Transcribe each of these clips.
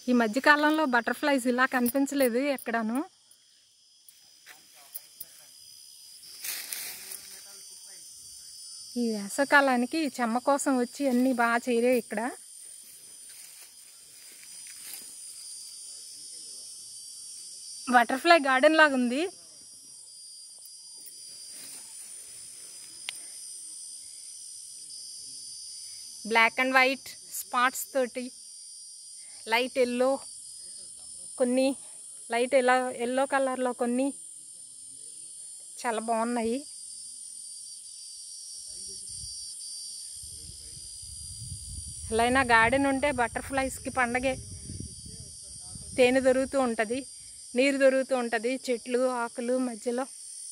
ఈ మధ్యకాలంలో బటర్ఫ్లైస్ ఇలా కనిపించలేదు ఎక్కడాను ఈ వేసవకాలానికి చెమ్మ కోసం వచ్చి అన్నీ బాగా చేరాయి ఇక్కడ బటర్ఫ్లై గార్డెన్ లాగా ఉంది బ్లాక్ అండ్ వైట్ స్పాట్స్ తోటి లైట్ ఎల్లో కొన్ని లైట్ ఎల్లో ఎల్లో కలర్లో కొన్ని చాలా బాగున్నాయి ఎలా అయినా గార్డెన్ ఉంటే బటర్ఫ్లైస్కి పండగే తేనె దొరుకుతూ ఉంటుంది నీరు దొరుకుతూ ఉంటుంది చెట్లు ఆకులు మధ్యలో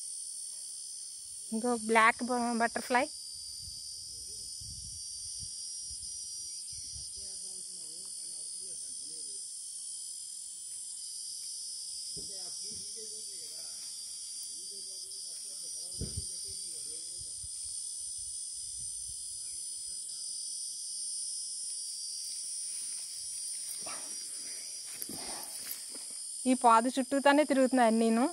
ఇంకో బ్లాక్ బటర్ఫ్లై ఈ పాదు చుట్టూతానే తిరుగుతున్నాయి నేను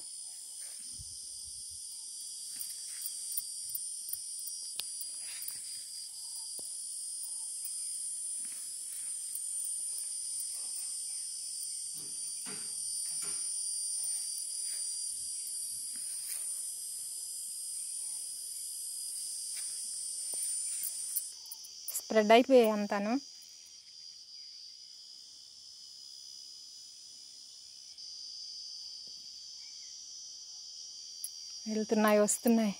స్ప్రెడ్ అయిపోయాయి అంతాను వెళ్తున్నాయి వస్తున్నాయి